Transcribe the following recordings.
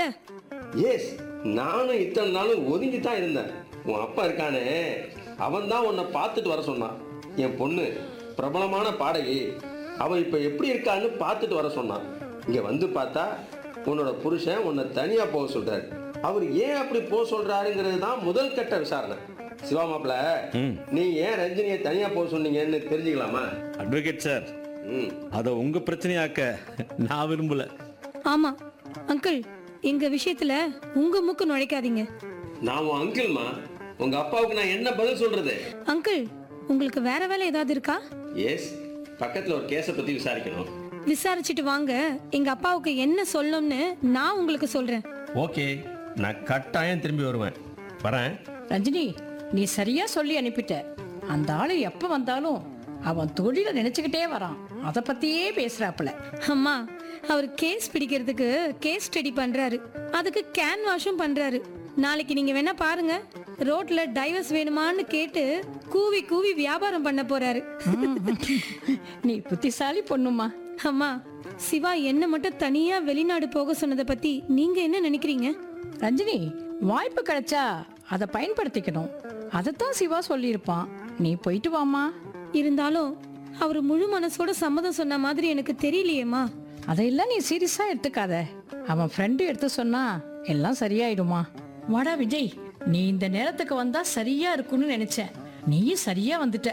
S நானும் இத்தனை நாளும் ஒதுங்கி தான் இருந்தேன் உன் அப்பா இருக்கானே அவன் தான் உன்னை பார்த்துட்டு வர சொன்னான் என் பொண்ணு பிரபலமான பாடகி அவன் இப்போ எப்படி இருக்கான்னு பார்த்துட்டு வர சொன்னான் இங்கே வந்து பார்த்தா உன்னோட புருஷன் உன்னை தனியாக போக சொல்றாரு அவர் ஏன் அப்படி போக சொல்றாருங்கிறது தான் முதல் கட்ட விசாரணை சிவா மாப்பிள்ள நீ ஏன் ரஞ்சினியை தனியாக போக சொன்னீங்கன்னு தெரிஞ்சுக்கலாமா அட்வொகேட் சார் ம் அதை உங்க பிரச்சனையாக்க நான் விரும்பல ஆமா அங்கிள் எங்க விஷயத்துல உங்க மூக்கு நுழைக்காதீங்க நான் உன் அங்கிள்மா உங்க அப்பாவுக்கு நான் என்ன பதில் சொல்றது அங்கிள் உங்களுக்கு வேற வேலை ஏதாவது இருக்கா எஸ் பக்கத்துல ஒரு கேஸை பத்தி விசாரிக்கணும் விசாரிச்சுட்டு வாங்க எங்க அப்பாவுக்கு என்ன சொல்லணும்னு நான் உங்களுக்கு சொல்றேன் ஓகே நான் கட்டாயம் திரும்பி வருவேன் வரேன் ரஞ்சினி நீ சரியா சொல்லி அனுப்பிட்ட அந்த ஆளு எப்ப வந்தாலும் அவன் தொழிலை நினைச்சுக்கிட்டே வரான் அதை பத்தியே பேசுறாப்புல அம்மா அவர் கேஸ் பிடிக்கிறதுக்கு கேஸ் ஸ்டடி பண்றாரு அதுக்கு கேன் வாஷும் பண்றாரு நாளைக்கு நீங்க வேணா பாருங்க ரோட்ல டைவர்ஸ் வேணுமான்னு கேட்டு கூவி கூவி வியாபாரம் பண்ண போறாரு நீ புத்திசாலி பொண்ணுமா அம்மா சிவா என்ன மட்டும் தனியா வெளிநாடு போக சொன்னதை பத்தி நீங்க என்ன நினைக்கிறீங்க ரஞ்சினி வாய்ப்பு கிடைச்சா அதை பயன்படுத்திக்கணும் அதைத்தான் சிவா சொல்லியிருப்பான் நீ போயிட்டு வாமா இருந்தாலும் அவர் முழு மனசோட சம்மதம் சொன்ன மாதிரி எனக்கு தெரியலையேம்மா அதையெல்லாம் நீ சீரியஸா எடுத்துக்காத அவன் ஃப்ரெண்டு எடுத்து சொன்னா எல்லாம் சரியாயிடுமா வாடா விஜய் நீ இந்த நேரத்துக்கு வந்தா சரியா இருக்கும்னு நினைச்சேன் நீயும் சரியா வந்துட்ட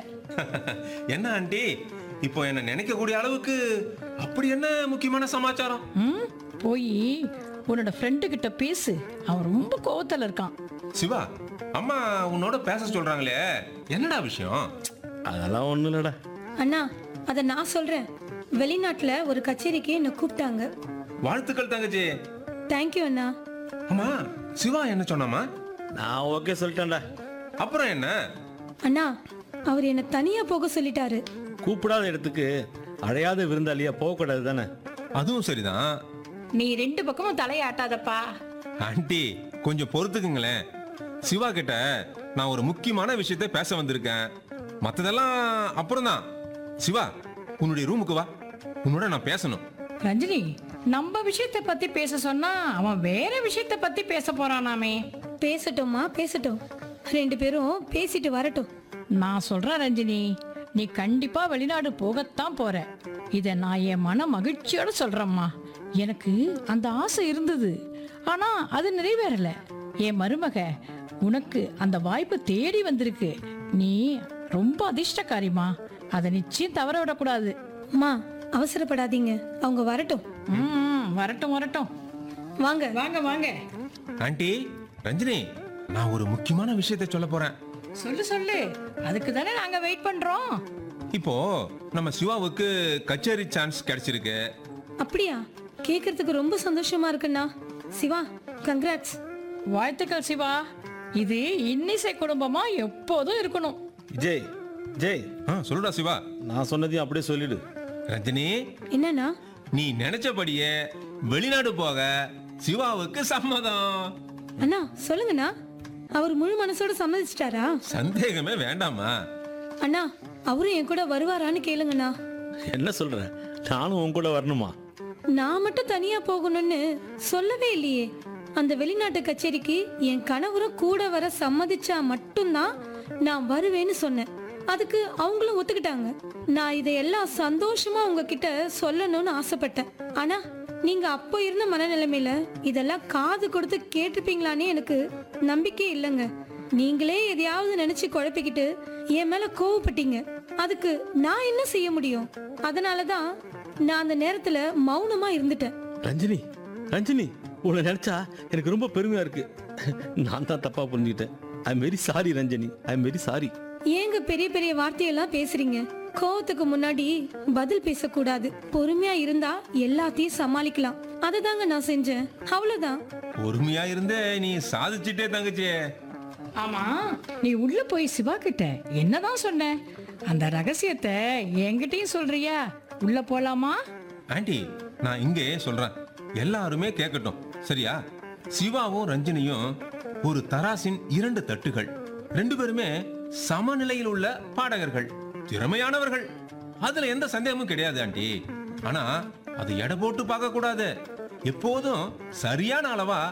என்ன ஆண்டி இப்போ என்ன நினைக்கக்கூடிய அளவுக்கு அப்படி என்ன முக்கியமான சமாச்சாரம் ம் போய் உன்னோட ஃப்ரெண்டு கிட்ட பேசு அவன் ரொம்ப கோவத்துல இருக்கான் சிவா அம்மா உன்னோட பேச சொல்றாங்களே என்னடா விஷயம் அதெல்லாம் ஒண்ணும் இல்லடா அண்ணா அதை நான் சொல்றேன் வெளிநாட்டுல ஒரு கச்சேரிக்கு என்னை கூப்பிட்டாங்க வாழ்த்துக்கள் தங்கச்சி தேங்க்யூ அண்ணா அம்மா சிவா என்ன சொன்னாமா நான் ஓகே சொல்லிட்டேன்டா அப்புறம் என்ன அண்ணா அவர் என்னை தனியா போக சொல்லிட்டாரு கூப்பிடாத இடத்துக்கு அழையாத விருந்தாளியா போகக்கூடாது தானே அதுவும் சரிதான் நீ ரெண்டு பக்கமும் தலையாட்டாதப்பா ஆண்டி கொஞ்சம் பொறுத்துக்குங்களேன் சிவா கிட்ட நான் ஒரு முக்கியமான விஷயத்தை பேச வந்திருக்கேன் மத்ததெல்லாம் அப்புறம்தான் சிவா உன்னுடைய ரூமுக்கு வா உன்னோட நான் பேசணும் ரஞ்சினி நம்ம விஷயத்தை பத்தி பேச சொன்னா அவன் வேற விஷயத்தை பத்தி பேச போறானாமே பேசட்டும்மா பேசட்டும் ரெண்டு பேரும் பேசிட்டு வரட்டும் நான் சொல்றேன் ரஞ்சினி நீ கண்டிப்பா வெளிநாடு போகத்தான் போற இத நான் என் மன மகிழ்ச்சியோட சொல்றேம்மா எனக்கு அந்த ஆசை இருந்தது ஆனா அது நிறைவேறல என் மருமக உனக்கு அந்த வாய்ப்பு தேடி வந்திருக்கு நீ ரொம்ப அதிர்ஷ்டக்காரிமா அதை நிச்சயம் தவற விடக்கூடாது அம்மா அவசரப்படாதீங்க அவங்க வரட்டும் ம் வரட்டும் வரட்டும் வாங்க வாங்க வாங்க ஆண்டி ரஞ்சினி நான் ஒரு முக்கியமான விஷயத்தை சொல்ல போறேன் சொல்லு சொல்லு அதுக்கு தானே நாங்க வெயிட் பண்றோம் இப்போ நம்ம சிவாவுக்கு கச்சேரி சான்ஸ் கிடைச்சிருக்கு அப்படியா கேட்கறதுக்கு ரொம்ப சந்தோஷமா இருக்குண்ணா சிவா கங்க்ராட்ஸ் வாழ்த்துக்கள் சிவா இது இன்னிசை குடும்பமா எப்போதும் இருக்கணும் ஜெய் ஜெய் ஆ சொல்லுடா சிவா நான் சொன்னதையும் அப்படியே சொல்லிடு ரஞ்சினி என்னண்ணா நீ நினைச்சபடியே வெளிநாடு போக சிவாவுக்கு சம்மதம் அண்ணா சொல்லுங்கண்ணா அவர் முழு மனசோட சம்மதிச்சிட்டாரா சந்தேகமே வேண்டாமா அண்ணா அவரும் என் கூட வருவாரான்னு கேளுங்கண்ணா என்ன சொல்ற நானும் உன் கூட வரணுமா நான் மட்டும் தனியா போகணும்னு சொல்லவே இல்லையே அந்த வெளிநாட்டு கச்சேரிக்கு என் கணவரும் கூட வர சம்மதிச்சா மட்டும்தான் நான் வருவேன்னு சொன்னேன் அதுக்கு அவங்களும் ஒத்துக்கிட்டாங்க நான் இதையெல்லாம் சந்தோஷமா உங்ககிட்ட சொல்லணும்னு ஆசைப்பட்டேன் ஆனா நீங்க அப்போ இருந்த மனநிலைமையில இதெல்லாம் காது கொடுத்து கேட்டிருப்பீங்களான்னு எனக்கு நம்பிக்கை இல்லைங்க நீங்களே எதையாவது நினைச்சு குழப்பிக்கிட்டு என் மேல கோவப்பட்டீங்க அதுக்கு நான் என்ன செய்ய முடியும் அதனாலதான் நான் அந்த நேரத்துல மௌனமா இருந்துட்டேன் ரஞ்சினி ரஞ்சினி உன்னை நினைச்சா எனக்கு ரொம்ப பெருமையா இருக்கு நான் தான் தப்பா புரிஞ்சுக்கிட்டேன் I am very sorry Ranjani I am very sorry ஏங்க பெரிய பெரிய வார்த்தையெல்லாம் பேசுறீங்க கோவத்துக்கு முன்னாடி பதில் பேசக்கூடாது பொறுமையா இருந்தா எல்லாத்தையும் சமாளிக்கலாம் அதுதாங்க நான் செஞ்சேன் அவ்வளவுதான் பொறுமையா இருந்தே நீ சாதிச்சிட்டே தங்கச்சி ஆமா நீ உள்ள போய் சிவா கிட்ட என்னதான் சொன்ன அந்த ரகசியத்தை என்கிட்டயும் சொல்றியா உள்ள போலாமா ஆண்டி நான் இங்கே சொல்றேன் எல்லாருமே கேட்கட்டும் சரியா சிவாவும் ரஞ்சினியும் ஒரு தராசின் இரண்டு தட்டுகள் ரெண்டு பேருமே சமநிலையில் உள்ள பாடகர்கள் திறமையானவர்கள் அதுல எந்த சந்தேகமும் கிடையாது ஆண்டி ஆனா அது எடை போட்டு பார்க்க கூடாது எப்போதும் சரியான அளவா